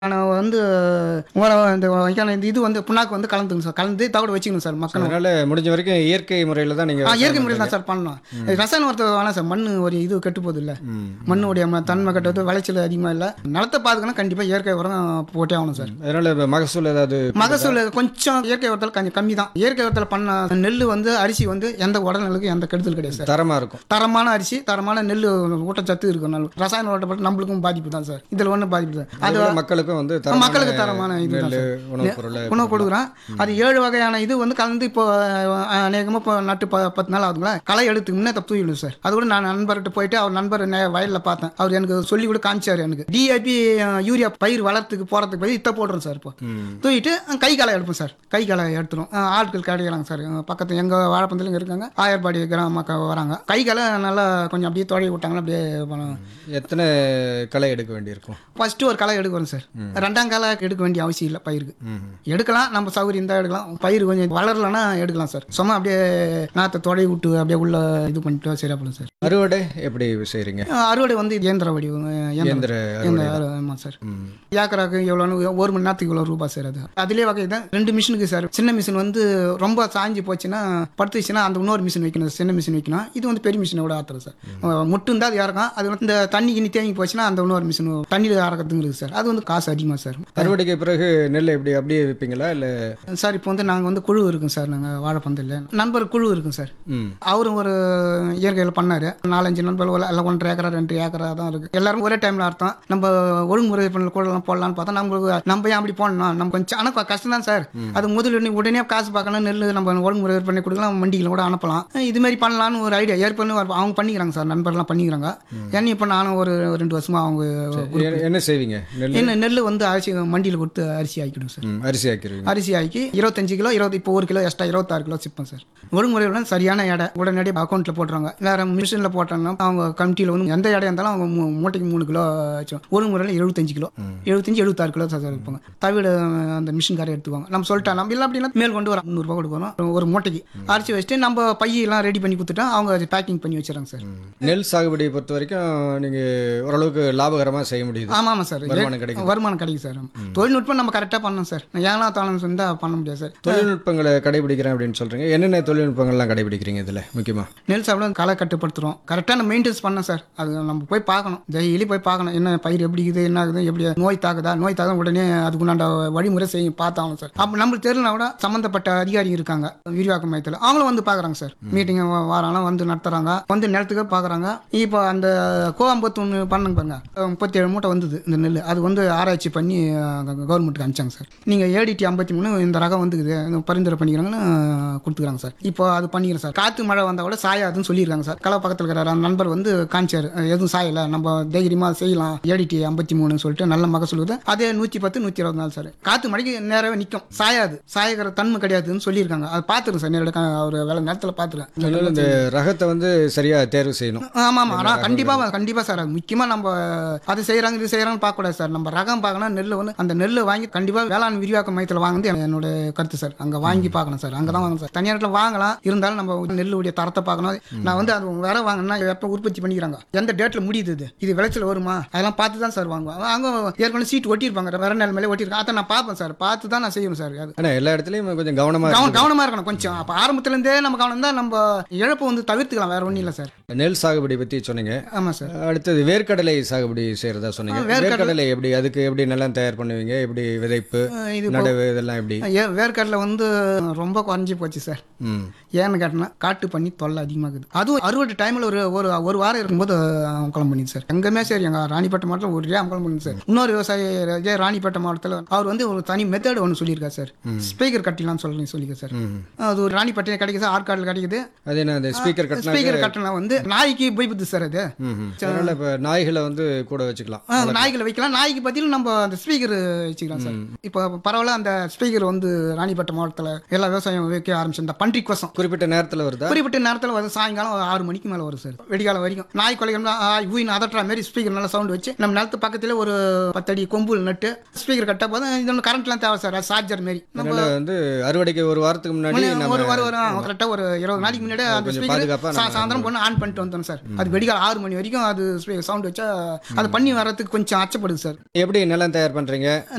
நான் வந்து உரம் இந்த வைக்கான இந்த இது வந்து புண்ணாக்கு வந்து கலந்துக்கணும் சார் கலந்து தவிட வச்சுக்கணும் சார் மக்கள் அதனால முடிஞ்ச வரைக்கும் இயற்கை முறையில் தான் நீங்கள் ஆ இயற்கை முறையில் தான் சார் பண்ணணும் ரசாயன உரத்தை வேணாம் சார் மண் ஒரு இது கெட்டு போகுது இல்லை மண்ணுடைய ம- தன்மை கெட்டது விளைச்சல் அதிகமாக இல்லை நிலத்தை பாதுகாக்கணும் கண்டிப்பாக இயற்கை உரம் போட்டே ஆகணும் சார் அதனால இப்ப மகசூல் ஏதாவது மகசூல் கொஞ்சம் இயற்கை உரத்தில் கொஞ்சம் கம்மி தான் இயற்கை உரத்தில் பண்ண நெல் வந்து அரிசி வந்து எந்த உடல்நலுக்கும் எந்த கெடுதல் கிடையாது சார் தரமா இருக்கும் தரமான அரிசி தரமான நெல் ஊட்டச்சத்து இருக்கும் நல்ல ரசாயன உரத்தை போட்டு நம்மளுக்கும் பாதிப்பு தான் சார் இதில் ஒன்றும் பாதிப்பு தான் அது அதோட மக்களுக்கும் வந்து தரமான மக்களுக்கு தரமான இது தான் நெல் சார். உணவுப் பொருளை உணவு கொடுக்குறோம் அது ஏழு வகையான இது வந்து கலந்து இப்போ அநேகமாக இப்போ நட்டு ப பத்து நாள் ஆகுதுங்களா களை எடுத்து முன்னே தப்பு தூக்கிடும் சார் அது கூட நான் நண்பர்கிட்ட போயிட்டு அவர் நண்பர் நே- வயல்ல பார்த்தேன் அவர் எனக்கு சொல்லி கூட காமிச்சார் எனக்கு டிஐபி யூரியா பயிர் வளர்த்துக்கு போகிறதுக்கு போய் இத்த போடுறோம் சார் இப்போ தூக்கிட்டு அஹ், கை களை எடுப்போம் சார் கை களை எடுத்துரும் அஹ், ஆட்கள் கிடைக்கிறாங்க சார் அஹ், பக்கத்து எங்கள் வாழைப்பந்திலும் இருக்காங்க ஆயர்பாடி கிராம மக்கள் வராங்க கை களை நல்லா கொஞ்சம் அப்படியே தொடைய விட்டாங்கன்னா அப்படியே பண்ணும் எத்தனை களை எடுக்க வேண்டியிருக்கும் ஃபர்ஸ்ட் ஒரு களை எடுக்கிறோம் சார் ரெண்டாம் களை எடுக்க வேண்டிய அவசியம் இல்லை பயிருக்கு எடுக்கலாம் நம்ம சௌகரியம் தான் எடுக்கலாம் பயிர் கொஞ்சம் வளரலன்னா எடுக்கலாம் சார் சும்மா அப்படியே நாற்றை தொடை விட்டு அப்படியே உள்ள இது பண்ணிட்டு சரியா போடும் சார் அறுவடை எப்படி செய்றீங்க அஹ் அறுவடை வந்து இயந்திர வடிவம் அஹ் இயந்திர இயந்திர அறு- ஆமா சார் ஏக்கராக்கு எவ்வளோன்னு ஒரு மணி நேரத்துக்கு இவ்வளோ ரூபாய் சார் அது அதிலே வகை தான் ரெண்டு மிஷினுக்கு சார் சின்ன மிஷின் வந்து ரொம்ப சாஞ்சு போச்சுன்னா படுத்துச்சுன்னா அந்த இன்னொரு மிஷின் வைக்கணும் சின்ன மிஷின் வைக்கணும் இது வந்து பெரிய மிஷினை விட ஆத்துறது சார் அஹ் மட்டும் தான் அது இறக்கும் அது வந்து இந்த தண்ணி கிண்ணி தேங்கி போச்சுன்னா அந்த இன்னொரு மிஷின் தண்ணியில் இறக்கிறதுங்கிறது சார் அது வந்து காசு அதிகமாக சார் அறுவடைக்கு பிறகு நெல் எப்படி அப்படியே விற்பீங்களா இல்ல சார் இப்போ வந்து நாங்கள் வந்து குழு இருக்கும் சார் நாங்கள் வாழைப்பந்தில் நண்பர் குழு இருக்கும் சார் ம் அவரும் ஒரு இயற்கையில் பண்ணார் நாலஞ்சு நண்பர்கள் எல்லாம் எல்லாம் ஒன்றரை ஏக்கரா ரெண்டு ஏக்கரா தான் இருக்குது எல்லாரும் ஒரே டைமில் அர்த்தம் நம்ம ஒழுங்குமுறை பண்ண கூடலாம் போடலாம்னு பார்த்தா நம்ம நம்ம ஏன் அப்படி போடணும் நம்ம கொஞ்சம் ஆனால் கஷ்டம் தான் சார் அது முதல்ல உடனே- உடனே காசு பார்க்கணும் நெல் நம்ம ஒழுங்குமுறை பண்ணி கொடுக்கலாம் வண்டிகளை கூட அனுப்பலாம் இது மாதிரி பண்ணலாம்னு ஒரு ஐடியா ஏற்கனவே ஒரு- அவங்க பண்ணிக்கிறாங்க சார் நண்பர்லாம் பண்ணிக்கிறாங்க ஏன்னா இப்போ நானும் ஒரு ரெண்டு வருஷமாக அவங்க எ- என்ன செய்வீங்க நெல் என்ன நெல் வந்து அரிசி மண்டியில் கொடுத்து அரிசி ஆக்கிடும் சார் ம், அரிசி ஆக்கிடுவீங்க அரிசி ஆக்கி இருபத்தஞ்சு கிலோ இருபது இப்போ ஒரு கிலோ எக்ஸ்ட்ரா இருபத்தாறு கிலோ சிப்போம் சார் ஒழுங்குமுறையுடன் சரியான எடை உடனடி அக்கௌண்ட்டில் போட்டுருவாங்க வேற மிஷினில் போட்டோம்னா அவங்க கமிட்டியில் வந்து எந்த எடையா இருந்தாலும் அவங்க மூ- மூட்டைக்கு மூணு கிலோ வச்சுருவாங்க ஒழுங்குமுறையில் எழுபத்தஞ்சு கிலோ எழுபத்தஞ்சு எழுபத்தாறு கிலோ சார் இருப்பாங்க தவிட அந்த மிஷின்காரை எடுத்துக்குவாங்க நம்ம சொல்லிட்டா நம்ம இல்லை அப்படின்னா மேல் கொண்டு வர முந்நூறுபா கொடுக்கணும் ஒரு மூட்டைக்கு அரிசி வச்சுட்டு நம்ம பையெல்லாம் ரெடி பண்ணி கொடுத்துட்டா அவங்க பேக்கிங் பண்ணி வச்சுறாங்க சார் நெல் சாகுபடியை பொறுத்த வரைக்கும் நீங்க ஓரளவுக்கு லாபகரமா செய்ய முடியுது ஆமாம் ஆமாம் சார் வருமானம் கிடைக்குது. வருமானம் கிடைக்கும் சார் தொழில்நுட்பம் நம்ம கரெக்டாக பண்ணணும் சார் ஏன்னா தாளம் இருந்தால் பண்ண முடியாது சார் தொழில்நுட்பங்களை கடைபிடிக்கிறேன் அப்படின்னு சொல்றீங்க என்னென்ன தொழில்நுட்பங்கள்லாம் கடைபிடிக்கிறீங்க இதுல முக்கியமா நெல் சாப்பிட களை கட்டுப்படுத்துறோம் கரெக்டாக நம்ம மெயின்டைன்ஸ் பண்ணோம் சார் அது நம்ம போய் பார்க்கணும் டெய்லி போய் பார்க்கணும் என்ன பயிர் எப்படி இருக்குது என்ன ஆகுது எப்படி நோய் தாக்குதா நோய் தாக்குதா உடனே அதுக்கு உண்டான வழிமுறை செய்யும் பார்த்தாகணும் சார் அப்போ நம்மளுக்கு தெரியலனா கூட சம்மந்தப்பட்ட அதிகாரி இருக்காங்க விரிவாக்க மையத்தில் அவங்களும் வந்து பார்க்குறாங்க சார் மீட்டிங் வாராங்க வந்து நடத்துறாங்க வந்து நிலத்துக்கு பார்க்குறாங்க இப்போ அந்த கோவம்பத்து ஒன்று பண்ணங்க பாருங்க முப்பத்தி ஏழு மூட்டை வந்தது இந்த நெல் அது வந்து ஆராய்ச்சி பண்ணி கவர்மெண்ட்டுக்கு அனுப்பிச்சாங்க சார் நீங்கள் ஏடிடி ஐம்பத்தி மூணு இந்த ரகம் வந்துக்குது இந்த பரிந்துரை பண்ணிக்கிறாங்கன்னு கொடுத்துக்கிறாங்க சார் இப்போ அது பண்ணிக்கிறேன் சார் காற்று மழை வந்தால் கூட சாயாதுன்னு சொல்லியிருக்காங்க சார் கலை பக்கத்தில் இருக்கிற அந்த நண்பர் வந்து காமிச்சார் எதுவும் சாயலை நம்ம தைரியமாக செய்யலாம் ஏடிடி ஐம்பத்தி மூணுன்னு சொல்லிட்டு நல்ல மகசூல் வருது அதே நூற்றி பத்து நூற்றி இருபது நாள் சார் காற்று மழைக்கு நேராகவே நிற்கும் சாயாது சாயக்கிற தன்மை கிடையாதுன்னு சொல்லியிருக்காங்க அது பார்த்துருங்க சார் நேரடி அவர் வேலை நேரத்தில் பார்த்துருக்கேன் அதனால இந்த ரகத்தை வந்து சரியா தேர்வு செய்யணும் ஆமாம் ஆமாம் ஆனால் கண்டிப்பாக கண்டிப்பாக சார் அது முக்கியமாக நம்ம அது செய்கிறாங்க இது செய்கிறாங்கன்னு பார்க்கக்கூடாது சார் நம்ம ரகம் பார்க்கணும் நெல் வந்து அந்த நெல்லை வாங்கி கண்டிப்பாக வேளாண் விரிவாக்க மையத்தில் வாங்குறது என்னோட கருத்து சார் அங்கே வாங்கி பார்க்கணும் சார் அங்கே தான் வாங்கணும் சார் தனியாரில் வாங்கலாம் இருந்தாலும் நம்ம நெல்லுடைய தரத்தை பார்க்கணும் நான் வந்து அது வேற வாங்கினா எப்போ உற்பத்தி பண்ணிக்கிறாங்க எந்த டேட்டில் முடியுது இது இது விளைச்சல் வருமா அதெல்லாம் பார்த்து தான் சார் வாங்குவோம் அங்கே ஏற்கனவே சீட் ஒட்டியிருப்பாங்க வேற நெல் மேலே ஒட்டியிருக்காங்க அதை நான் பார்ப்பேன் சார் பார்த்து தான் நான் செய்யணும் சார் அது ஆனா எல்லா இடத்துலயும் கொஞ்சம் கவனமா கவனம் இருக்கணும். கவனமாக இருக்கணும் கொஞ்சம் அப்போ ஆரம்பத்துலேருந்தே நம்ம கவனம் தான் நம்ம இழப்பை வந்து தவிர்த்துக்கலாம் வேற ஒன்றும் இல்லை சார் நெல் சாகுபடி பத்தி சொன்னீங்க ஆமாம் சார் அடுத்தது வேர்க்கடலை சாகுபடி செய்யறதா சொன்னீங்க வேர்க்கடலை எப்படி அதுக்கு எப்படி நிலம் தயார் பண்ணுவீங்க எப்படி விதைப்பு அஹ் இது நடவு இதெல்லாம் எப்படி ஏ வேர்க்கடலை வந்து ரொம்ப குறைஞ்சி போச்சு சார் ம் ஏன்னு கேட்டனா காட்டு பண்ணி தொல்லை அதிகமாகுது அதுவும் அறுவடை டைமில் ஒரு ஒரு ஒரு வாரம் இருக்கும்போது அமக்கலம் பண்ணிது சார் எங்கேயுமே சரி எங்கள் ராணிப்பேட்டை மாவட்டத்தில் ஒரே அமக்கலம் பண்ணுது சார் இன்னொரு விவசாயி இதே ராணிப்பேட்டை மாவட்டத்தில் அவர் வந்து ஒரு தனி மெத்தட் ஒன்று சொல்லியிருக்காரு சார் ஸ்பீக்கர் கட்டிலாம்னு சொல்லி சொல்லியிருக்காரு சார் ம். அது ஒரு ராணிப்பேட்டை கிடைக்குது சார் ஆற்காட்டில் கிடைக்குது அது என்ன அந்த ஸ்பீக்கர் கட்டினா ஸ்பீக்கர் கட்டணம் வந்து நாய்க்கு போய்புது சார் அது ம் ம். அதனால இப்ப நாய்களை வந்து கூட வச்சுக்கலாம் ஆ, நாய்களை வைக்கலாம் நாய்க்கு பதில் நம்ம அந்த ஸ்பீக்கர் வச்சுக்கலாம் சார் இப்போ பரவாயில்ல அந்த ஸ்பீக்கர் வந்து ராணிப்பேட்டை மாவட்டத்தில் எல்லா விவசாயம் வைக்க ஆரம்பிச்சு இந்த பன்றி கோசம் குறிப்பிட்ட நேரத்துல வருதா குறிப்பிட்ட நேரத்தில் வந்து சாயங்காலம் ஒரு ஆறு மணிக்கு மேலே வரும் சார் வெடிகாலம் வரைக்கும் நாய் கொலைகள்னா ஊயின் அதட்டுற மாதிரி ஸ்பீக்கர் நல்லா சவுண்ட் வச்சு நம்ம நிலத்து பக்கத்தில் ஒரு பத்தடி கொம்புல் நட்டு ஸ்பீக்கர் கட்ட போது இது ஒன்று கரண்ட்லாம் தேவை சார் சார்ஜர் மாரி நம்ம அதனால வந்து அறுவடைக்கு ஒரு வாரத்துக்கு முன்னாடி நம்ம ஒரு ஒரு கரெக்டாக ஒரு இருபது நாளைக்கு முன்னாடி அந்த கொஞ்சம் ஸ்பீக்கர் பாதுகாப்பா நம்ம சாயந்தரம் பண்ணி ஆன் பண்ணிட்டு வந்தோம் சார் அது வெடிகாலம் ஆறு மணி வரைக்கும் அது சவுண்ட் வச்சா அது பண்ணி வர்றதுக்கு கொஞ்சம் அச்சப்படுது சார் எப்படி நிலம் தயார் பண்றீங்க